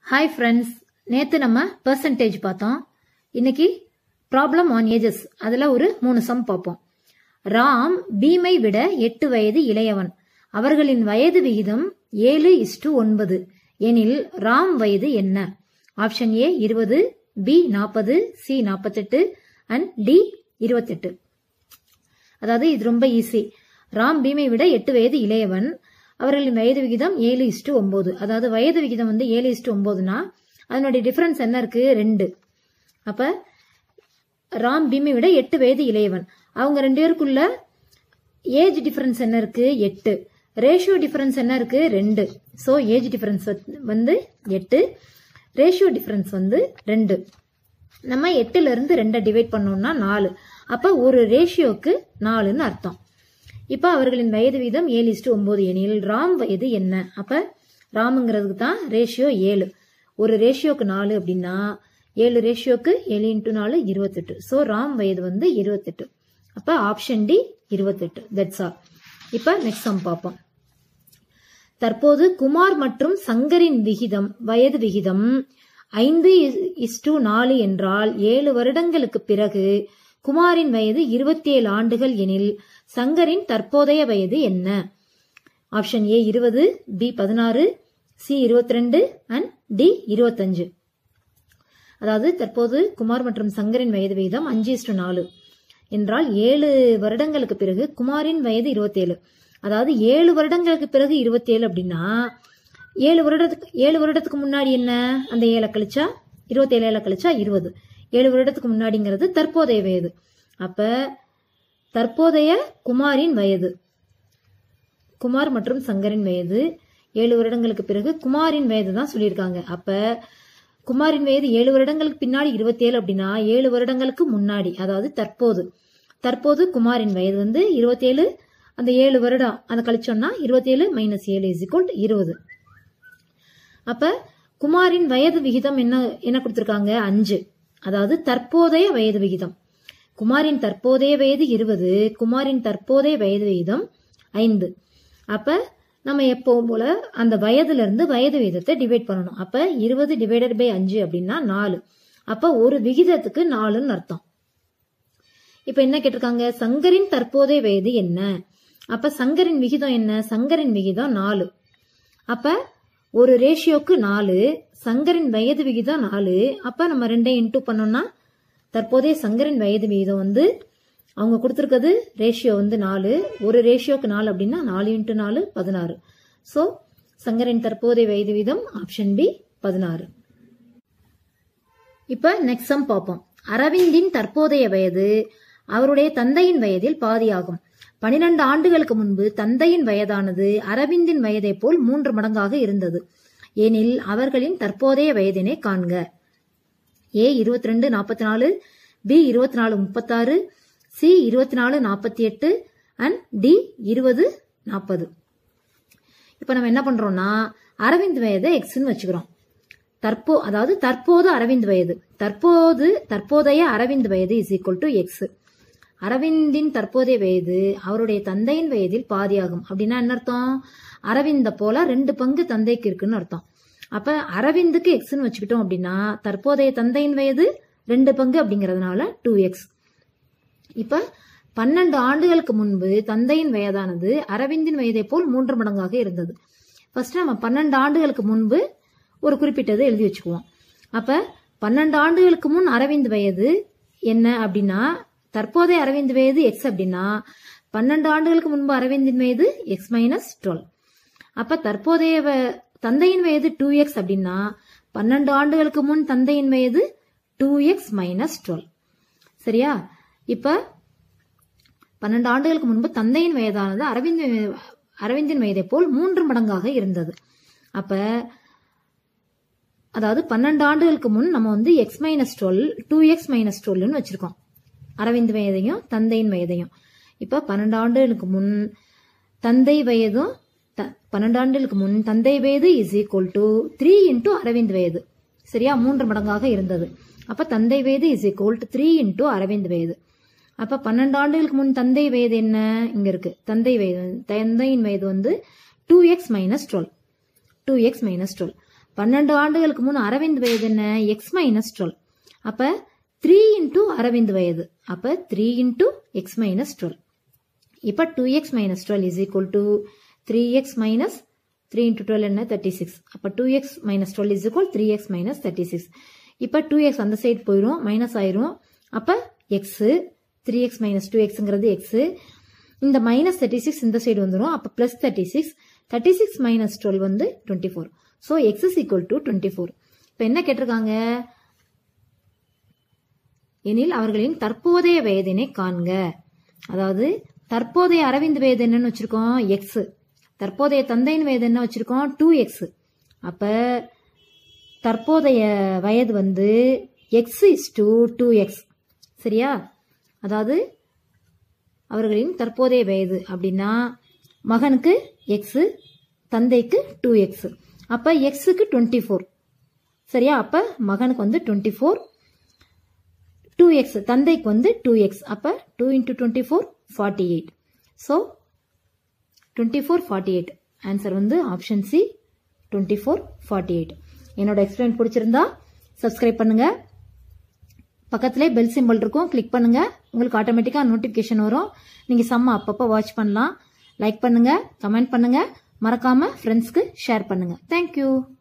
hi friends நேத்து நம்ம percentage பார்த்தோம் இன்னைக்கு ப்ராப்ளம் ஆன் ஏஜஸ் அதுல ஒரு மூணு சம் பார்ப்போம் ராம் பீமை விட எட்டு வயது இளையவன் அவர்களின் வயது விகிதம் ஏழு இஸ்டு ஒன்பது எனில் ராம் வயது என்ன ஆப்ஷன் ஏ இருபது பி நாற்பது சி நாற்பத்தெட்டு அண்ட் டி இருபத்தெட்டு அதாவது இது ரொம்ப ஈஸி ராம் பீமை விட எட்டு வயது இளையவன் அவர்களின் வயது விகிதம் ஏழு இஸ்டு ஒன்பது அதாவது வயது விகிதம் வந்து ஏழு இஸ்டு ஒன்பதுனா அதனுடைய டிஃபரன்ஸ் என்ன இருக்கு ரெண்டு அப்ப ராம் பீமை விட எட்டு வயது இளையவன் அவங்க ரெண்டு பேருக்குள்ள ஏஜ் டிஃபரன்ஸ் என்ன இருக்கு எட்டு ரேஷியோ டிஃபரன்ஸ் என்ன இருக்கு ரெண்டு ஸோ ஏஜ் டிஃபரன்ஸ் வந்து எட்டு ரேஷியோ டிஃபரன்ஸ் வந்து ரெண்டு நம்ம எட்டுல இருந்து ரெண்டை டிவைட் பண்ணோம்னா நாலு அப்ப ஒரு ரேஷியோக்கு நாலுன்னு அர்த்தம் இப்ப அவர்களின் வயது வீதம் ஏழு இஸ்டு ஒன்பது எனில் ராம் வயது என்ன அப்ப ராமுங்கிறதுக்கு தான் ரேஷியோ ஏழு ஒரு ரேஷியோக்கு நாலு அப்படின்னா ஏழு ரேஷியோக்கு ஏழு இன்ட்டு நாலு இருபத்தெட்டு ஸோ ராம் வயது வந்து இருபத்தெட்டு அப்ப ஆப்ஷன் டி இருபத்தெட்டு தட்ஸ் ஆல் இப்ப நெக்ஸ்ட் சம் பார்ப்போம் தற்போது குமார் மற்றும் சங்கரின் விகிதம் வயது விகிதம் ஐந்து இஸ்டு நாலு என்றால் ஏழு வருடங்களுக்கு பிறகு குமாரின் வயது இருபத்தி ஏழு ஆண்டுகள் எனில் சங்கரின் தற்போதைய வயது என்ன ஆப்ஷன் ஏ இருபது பி பதினாறு சி இருபத்தி ரெண்டு அண்ட் டி இருபத்தஞ்சு அதாவது தற்போது குமார் மற்றும் சங்கரின் வயது விகிதம் அஞ்சு இஸ்டு நாலு என்றால் ஏழு வருடங்களுக்கு பிறகு குமாரின் வயது இருபத்தேழு அதாவது ஏழு வருடங்களுக்கு பிறகு இருபத்தேழு அப்படின்னா ஏழு வருடத்துக்கு ஏழு வருடத்துக்கு முன்னாடி என்ன அந்த ஏழை கழிச்சா இருபத்தேழு ஏழை கழிச்சா இருபது ஏழு வருடத்துக்கு முன்னாடிங்கிறது தற்போதைய வயது அப்ப தற்போதைய குமாரின் வயது குமார் மற்றும் சங்கரின் வயது ஏழு வருடங்களுக்கு பிறகு குமாரின் வயது தான் சொல்லியிருக்காங்க அப்ப குமாரின் வயது ஏழு வருடங்களுக்கு பின்னாடி இருபத்தேழு அப்படின்னா ஏழு வருடங்களுக்கு முன்னாடி அதாவது தற்போது தற்போது குமாரின் வயது வந்து இருபத்தேழு அந்த ஏழு வருடம் அதை கழிச்சோம்னா இருபத்தேழு மைனஸ் ஏழு இஸ் இக்குவல் இருபது அப்ப குமாரின் வயது விகிதம் என்ன என்ன கொடுத்திருக்காங்க அஞ்சு அதாவது தற்போதைய வயது விகிதம் குமாரின் தற்போதைய வயது இருபது குமாரின் தற்போதைய வயது விகிதம் ஐந்து அப்ப நம்ம எப்பவும் போல அந்த வயதுல இருந்து வயது விகிதத்தை டிவைட் பண்ணணும் அப்ப இருபது டிவைடட் பை அஞ்சு அப்படின்னா நாலு அப்ப ஒரு விகிதத்துக்கு நாலுன்னு அர்த்தம் இப்ப என்ன கேட்டிருக்காங்க சங்கரின் தற்போதைய வயது என்ன அப்ப சங்கரின் விகிதம் என்ன சங்கரின் விகிதம் நாலு அப்ப ஒரு ரேஷியோக்கு நாலு சங்கரின் வயது விகிதம் நாலு அப்ப நம்ம ரெண்டையும் இன்டூ பண்ணோம்னா தற்போதைய சங்கரின் வயது விகிதம் வந்து அவங்க கொடுத்துருக்கிறது ரேஷியோ வந்து நாலு ஒரு ரேஷியோக்கு நாலு அப்படின்னா நாலு இன்ட்டு நாலு பதினாறு ஸோ சங்கரின் தற்போதைய வயது வீதம் ஆப்ஷன் பி பதினாறு இப்ப நெக்ஸ்ட் சம் பார்ப்போம் அரவிந்தின் தற்போதைய வயது அவருடைய தந்தையின் வயதில் பாதியாகும் பனிரெண்டு ஆண்டுகளுக்கு முன்பு தந்தையின் வயதானது அரவிந்தின் வயதை போல் மூன்று மடங்காக இருந்தது எனில் அவர்களின் தற்போதைய வயதினை காண்க ஏ இருபத்தி ரெண்டு நாற்பத்தி நாலு பி இருபத்தி நாலு முப்பத்தாறு சி இருபத்தி நாலு நாற்பத்தி எட்டு அண்ட் டி இருபது நாற்பது இப்போ நம்ம என்ன பண்றோம்னா அரவிந்த் வயதை எக்ஸ்ன்னு வச்சுக்கிறோம் தற்போ அதாவது தற்போது அரவிந்த் வயது தற்போது தற்போதைய அரவிந்த் வயது இஸ் ஈக்குவல் டு எக்ஸ் அரவிந்தின் தற்போதைய வயது அவருடைய தந்தையின் வயதில் பாதியாகும் அப்படின்னா என்ன அர்த்தம் அரவிந்த போல ரெண்டு பங்கு தந்தைக்கு இருக்குன்னு அர்த்தம் அப்ப அரவிந்துக்கு எக்ஸ்ன்னு வச்சுக்கிட்டோம் அப்படின்னா தற்போதைய தந்தையின் வயது ரெண்டு பங்கு அப்படிங்கறதுனால டூ எக்ஸ் இப்ப பன்னெண்டு ஆண்டுகளுக்கு முன்பு தந்தையின் வயதானது அரவிந்தின் வயதை போல் மூன்று மடங்காக இருந்தது ஃபர்ஸ்ட் நம்ம பன்னெண்டு ஆண்டுகளுக்கு முன்பு ஒரு குறிப்பிட்டதை எழுதி வச்சுக்குவோம் அப்ப பன்னெண்டு ஆண்டுகளுக்கு முன் அரவிந்த் வயது என்ன அப்படின்னா தற்போதைய அரவிந்த் வயது எக்ஸ் அப்படின்னா பன்னெண்டு ஆண்டுகளுக்கு முன்பு அரவிந்தின் வயது எக்ஸ் மைனஸ் டுவெல் அப்ப தற்போதைய தந்தையின் வயது டூ எக்ஸ் அப்படின்னா பன்னெண்டு ஆண்டுகளுக்கு முன் தந்தையின் வயது டூ எக்ஸ் மைனஸ் டுவெல் சரியா இப்ப பன்னெண்டு ஆண்டுகளுக்கு முன்பு தந்தையின் வயதானது அரவிந்த் அரவிந்தின் வயதை போல் மூன்று மடங்காக இருந்தது அப்ப அதாவது பன்னெண்டு ஆண்டுகளுக்கு முன் நம்ம வந்து x minus twelve two x minus டுவெல்னு வச்சிருக்கோம் அரவிந்த் வயதையும் தந்தையின் வயதையும் இப்ப பன்னெண்டு ஆண்டுகளுக்கு முன் தந்தை வயதும் பன்னெண்டு ஆண்டுகளுக்கு முன் தந்தை வயது is equal to three into Aravind வயது சரியா மூன்று மடங்காக இருந்தது அப்ப தந்தை வயது is equal to three into Aravind வயது அப்ப பன்னெண்டு ஆண்டுகளுக்கு முன் தந்தை வயது என்ன இங்க இருக்கு தந்தை வயது தந்தையின் வயது வந்து two x minus twelve two x minus twelve பன்னெண்டு ஆண்டுகளுக்கு முன் அரவிந்த் வயது என்ன எக்ஸ் மைனஸ் டுவெல் அப்ப த்ரீ இன்டூ அரவிந்த் வயது அப்ப three into x minus twelve இப்ப two x minus twelve is equal to three x minus three into twelve என்ன தேர்ட்டி சிக்ஸ் அப்ப two x minus twelve is equal three x minus thirty six இப்ப two x அந்த side போயிடும் minus ஆயிரும் அப்ப X three x minus two எக்ஸ்ங்கிறது x இந்த minus thirty six இந்த சைடு வந்துடும் அப்ப plus thirty six thirty six minus twelve வந்து twenty four so x is equal to twenty four இப்போ என்ன கேட்டிருக்காங்க எனில் அவர்களின் தற்போதைய வயதினை காண்க அதாவது தற்போதைய அரவிந்த் வயது என்னன்னு வச்சிருக்கோம் எக்ஸ் தற்போதைய தந்தையின் வயது என்ன வச்சிருக்கோம் டூ எக்ஸ் அப்ப தற்போதைய வயது வந்து x is two two x சரியா அதாவது அவர்களின் தற்போதைய வயது அப்படின்னா மகனுக்கு எக்ஸ் தந்தைக்கு டூ எக்ஸ் அப்ப எக்ஸுக்கு டுவெண்ட்டி ஃபோர் சரியா அப்ப மகனுக்கு வந்து டுவெண்ட்டி ஃபோர் டூ எக்ஸ் தந்தைக்கு வந்து டூ எக்ஸ் அப்ப two into twenty four forty eight so twenty four forty eight answer வந்து option C twenty four forty eight என்னோட எக்ஸ்பிளைன் பிடிச்சிருந்தா சப்ஸ்கிரைப் பண்ணுங்க பக்கத்திலே பெல் சிம்பிள் இருக்கும் கிளிக் பண்ணுங்க உங்களுக்கு ஆட்டோமேட்டிக்காக நோட்டிஃபிகேஷன் வரும் நீங்கள் செம்ம அப்பப்போ வாட்ச் பண்ணலாம் லைக் பண்ணுங்க கமெண்ட் பண்ணுங்க மறக்காம ஃப்ரெண்ட்ஸ்க்கு ஷேர் பண்ணுங்க தேங்க்யூ